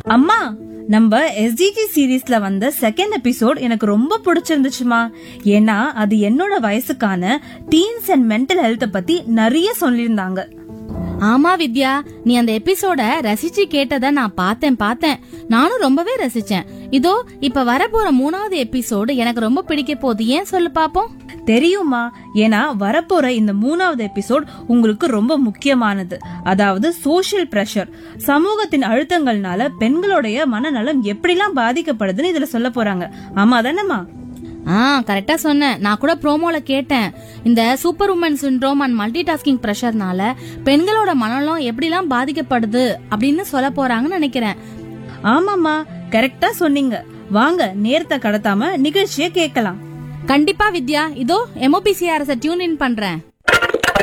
அம்மா நம்ம எஸ்டிஜி சீரீஸ்ல வந்த செகண்ட் எபிசோட் எனக்கு ரொம்ப பிடிச்சிருந்துச்சுமா ஏன்னா அது என்னோட வயசுக்கான டீன்ஸ் அண்ட் மென்டல் ஹெல்த் பத்தி நிறைய சொல்லியிருந்தாங்க ஆமா வித்யா நீ அந்த எபிசோட ரசிச்சு கேட்டத நான் பார்த்தேன் பார்த்தேன் நானும் ரொம்பவே ரசிச்சேன் இதோ இப்ப வரப்போற மூணாவது எபிசோடு எனக்கு ரொம்ப பிடிக்க போகுது ஏன் சொல்லு பாப்போம் தெரியுமா ஏன்னா வரப்போற இந்த மூணாவது எபிசோட் உங்களுக்கு ரொம்ப முக்கியமானது அதாவது சோஷியல் பிரஷர் சமூகத்தின் அழுத்தங்கள்னால பெண்களுடைய மனநலம் எப்படிலாம் பாதிக்கப்படுதுன்னு இதுல சொல்ல போறாங்க ஆமா தானேமா ஆ கரெக்டா சொன்னேன் நான் கூட ப்ரோமோல கேட்டேன் இந்த super woman syndrome and multitasking ப்ரெஷர்னால பெண்களோட மனநலம் எப்படிலாம் பாதிக்கப்படுது அப்படின்னு சொல்ல போறாங்கன்னு நினைக்கிறேன் ஆமாமா கரெக்டா சொன்னீங்க வாங்க நேரத்தை கடத்தாம நிகழ்ச்சியை கேட்கலாம் கண்டிப்பா வித்யா இதோ எம்ஓபிசிஆர்எஸ் டியூன் இன் பண்றேன்